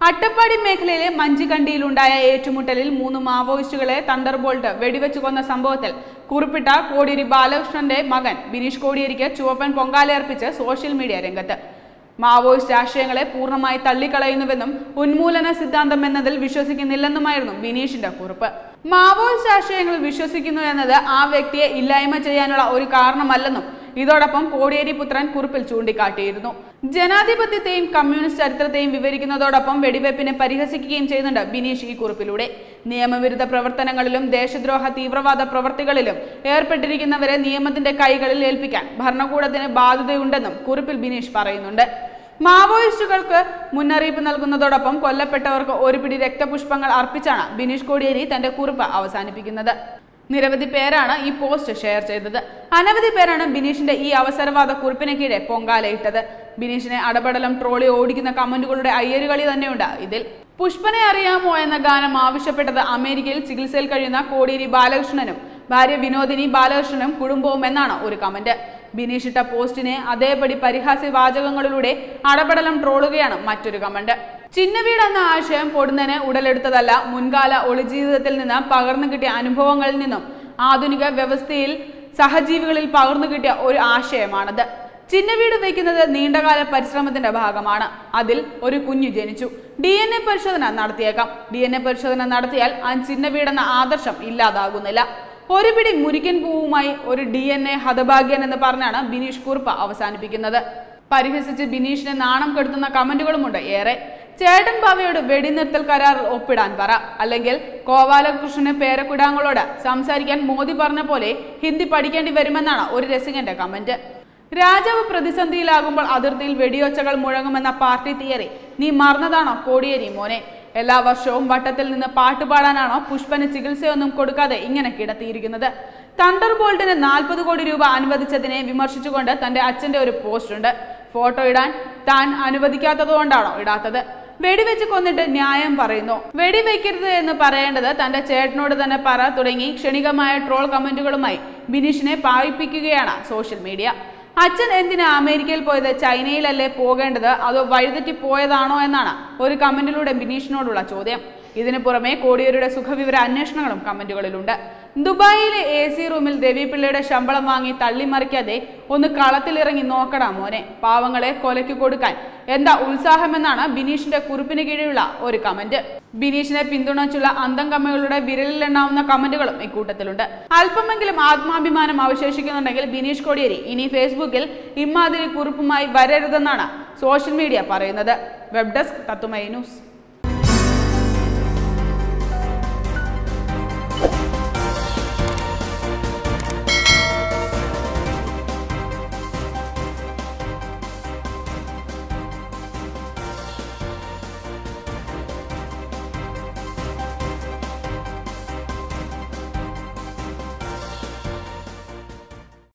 അട്ടപ്പാടി മേഖലയിലെ മഞ്ചികണ്ടിയിലുണ്ടായ ഏറ്റുമുട്ടലിൽ മൂന്ന് മാവോയിസ്റ്റുകളെ തണ്ടർബോൾട്ട് വെടിവെച്ചു കൊന്ന സംഭവത്തിൽ കുറിപ്പിട്ട കോടിയേരി ബാലകൃഷ്ണന്റെ മകൻ ബിനീഷ് കോടിയേരിക്ക് ചുവപ്പൻ പൊങ്കാലയർപ്പിച്ച് സോഷ്യൽ മീഡിയ രംഗത്ത് മാവോയിസ്റ്റ് ആശയങ്ങളെ പൂർണ്ണമായി തള്ളിക്കളയുന്നുവെന്നും ഉന്മൂലന സിദ്ധാന്തം എന്നതിൽ വിശ്വസിക്കുന്നില്ലെന്നുമായിരുന്നു ബിനീഷിന്റെ കുറിപ്പ് മാവോയിസ്റ്റ് ആശയങ്ങൾ വിശ്വസിക്കുന്നു എന്നത് ആ വ്യക്തിയെ ഇല്ലായ്മ ചെയ്യാനുള്ള ഒരു കാരണമല്ലെന്നും ഇതോടൊപ്പം കോടിയേരി പുത്രൻ കുറിപ്പിൽ ചൂണ്ടിക്കാട്ടിയിരുന്നു ജനാധിപത്യത്തെയും കമ്മ്യൂണിസ്റ്റ് ചരിത്രത്തെയും വിവരിക്കുന്നതോടൊപ്പം വെടിവെപ്പിനെ പരിഹസിക്കുകയും ചെയ്യുന്നുണ്ട് ബിനീഷ് ഈ കുറിപ്പിലൂടെ നിയമവിരുദ്ധ പ്രവർത്തനങ്ങളിലും ദേശദ്രോഹ തീവ്രവാദ പ്രവർത്തികളിലും ഏർപ്പെട്ടിരിക്കുന്നവരെ നിയമത്തിന്റെ കൈകളിൽ ഏൽപ്പിക്കാൻ ഭരണകൂടത്തിന് ബാധ്യതയുണ്ടെന്നും കുറിപ്പിൽ ബിനീഷ് പറയുന്നുണ്ട് മാവോയിസ്റ്റുകൾക്ക് മുന്നറിയിപ്പ് നൽകുന്നതോടൊപ്പം കൊല്ലപ്പെട്ടവർക്ക് ഒരു പിടി രക്തപുഷ്പങ്ങൾ അർപ്പിച്ചാണ് ബിനീഷ് കോടിയേരി തന്റെ കുറിപ്പ് അവസാനിപ്പിക്കുന്നത് നിരവധി പേരാണ് ഈ പോസ്റ്റ് ഷെയർ ചെയ്തത് അനവധി പേരാണ് ബിനീഷിന്റെ ഈ അവസരവാദ കുറിപ്പിന് കീഴെ പൊങ്കാലയിട്ടത് ബിനീഷിനെ അടപടലം ട്രോളി ഓടിക്കുന്ന കമന്റുകളുടെ അയ്യരുകളി തന്നെയുണ്ട് ഇതിൽ പുഷ്പനെ അറിയാമോ എന്ന ഗാനം ആവശ്യപ്പെട്ടത് അമേരിക്കയിൽ ചികിത്സയിൽ കഴിയുന്ന കോടിയേരി ബാലകൃഷ്ണനും ഭാര്യ വിനോദിനി ബാലകൃഷ്ണനും കുടുംബവും എന്നാണ് ഒരു കമന്റ് ബിനീഷ് ഇട്ട പോസ്റ്റിനെ അതേപടി പരിഹാസ്യ വാചകങ്ങളിലൂടെ അടപടലം ട്രോളുകയാണ് മറ്റൊരു കമന്റ് ചിന്നവീട് എന്ന ആശയം പൊടുന്നതിന് ഉടലെടുത്തതല്ല മുൻകാല ഒളിജീവിതത്തിൽ നിന്ന് പകർന്നു കിട്ടിയ അനുഭവങ്ങളിൽ നിന്നും ആധുനിക വ്യവസ്ഥയിൽ സഹജീവികളിൽ പകർന്നു കിട്ടിയ ഒരു ആശയമാണത് ചിന്നവീട് വയ്ക്കുന്നത് നീണ്ടകാല പരിശ്രമത്തിന്റെ ഭാഗമാണ് അതിൽ ഒരു കുഞ്ഞു ജനിച്ചു ഡി എൻ എ പരിശോധന നടത്തിയേക്കാം ഡി എൻ എ പരിശോധന നടത്തിയാൽ ആ ചിന്നവീടെന്ന ആദർശം ഇല്ലാതാകുന്നില്ല ഒരു പിടി മുരിക്കൻ പൂവുമായി ഒരു ഡി എൻ എ ഹതഭാഗ്യൻ എന്ന് പറഞ്ഞാണ് ബിനീഷ് കുറുപ്പ് അവസാനിപ്പിക്കുന്നത് പരിഹസിച്ച് ബിനീഷിനെ നാണം കെടുത്തുന്ന കമന്റുകളുമുണ്ട് ഏറെ ചേട്ടൻ ബാവയോട് വെടിനിർത്തൽ കരാറിൽ ഒപ്പിടാൻ പറ അല്ലെങ്കിൽ ഗോപാലകൃഷ്ണന് പേരക്കുടാങ്ങളോട് സംസാരിക്കാൻ മോദി പറഞ്ഞ പോലെ ഹിന്ദി പഠിക്കേണ്ടി വരുമെന്നാണ് ഒരു രസികന്റെ കമന്റ് രാജാവ് പ്രതിസന്ധിയിലാകുമ്പോൾ അതിർത്തിയിൽ വെടിയൊച്ചകൾ മുഴങ്ങുമെന്ന പാർട്ടി തിയറി നീ മറന്നതാണോ കോടിയേരി മോനെ എല്ലാ വർഷവും വട്ടത്തിൽ നിന്ന് പാട്ടുപാടാനാണോ പുഷ്പന് ചികിത്സയൊന്നും കൊടുക്കാതെ ഇങ്ങനെ കിടത്തിയിരിക്കുന്നത് തണ്ടർ ബോൾട്ടിന് നാൽപ്പത് കോടി രൂപ അനുവദിച്ചതിനെ വിമർശിച്ചുകൊണ്ട് തന്റെ അച്ഛന്റെ ഒരു പോസ്റ്റ് ഉണ്ട് ഫോട്ടോ ഇടാൻ താൻ അനുവദിക്കാത്തതുകൊണ്ടാണോ ഇടാത്തത് വെടിവെച്ച് കൊന്നിട്ട് ന്യായം പറയുന്നു വെടിവെക്കരുത് എന്ന് പറയേണ്ടത് തന്റെ ചേട്ടനോട് തന്നെ പറ തുടങ്ങി ക്ഷണികമായ ട്രോൾ കമന്റുകളുമായി ബിനീഷിനെ പായിപ്പിക്കുകയാണ് സോഷ്യൽ മീഡിയ അച്ഛൻ എന്തിനാ അമേരിക്കയിൽ പോയത് ചൈനയിലല്ലേ പോകേണ്ടത് അതോ വഴിതെറ്റി പോയതാണോ എന്നാണ് ഒരു കമന്റിലൂടെ ബിനീഷിനോടുള്ള ചോദ്യം ഇതിനു പുറമെ കോടിയേരിയുടെ സുഖവിവര അന്വേഷണങ്ങളും കമന്റുകളിലുണ്ട് ദുബായിലെ എ സി റൂമിൽ രവിപിള്ളയുടെ ശമ്പളം വാങ്ങി തള്ളിമറിക്കാതെ ഒന്ന് കളത്തിലിറങ്ങി നോക്കടാ മോനെ പാവങ്ങളെ കൊലയ്ക്ക് കൊടുക്കാൻ എന്താ ഉത്സാഹമെന്നാണ് ബിനീഷിന്റെ കുറിപ്പിന് കീഴിലുള്ള ഒരു കമന്റ് ബിനീഷിനെ പിന്തുണച്ചുള്ള അന്തം കമ്മകളുടെ വിരലിലെണ്ണാവുന്ന കമന്റുകളും ഇക്കൂട്ടത്തിലുണ്ട് അല്പമെങ്കിലും ആത്മാഭിമാനം അവശേഷിക്കുന്നുണ്ടെങ്കിൽ ബിനീഷ് കോടിയേരി ഇനി ഫേസ്ബുക്കിൽ ഇമ്മാതിരി കുറിപ്പുമായി വരരുതെന്നാണ് സോഷ്യൽ മീഡിയ പറയുന്നത് വെബ് ഡെസ്ക് തത്തുമൈ ന്യൂസ്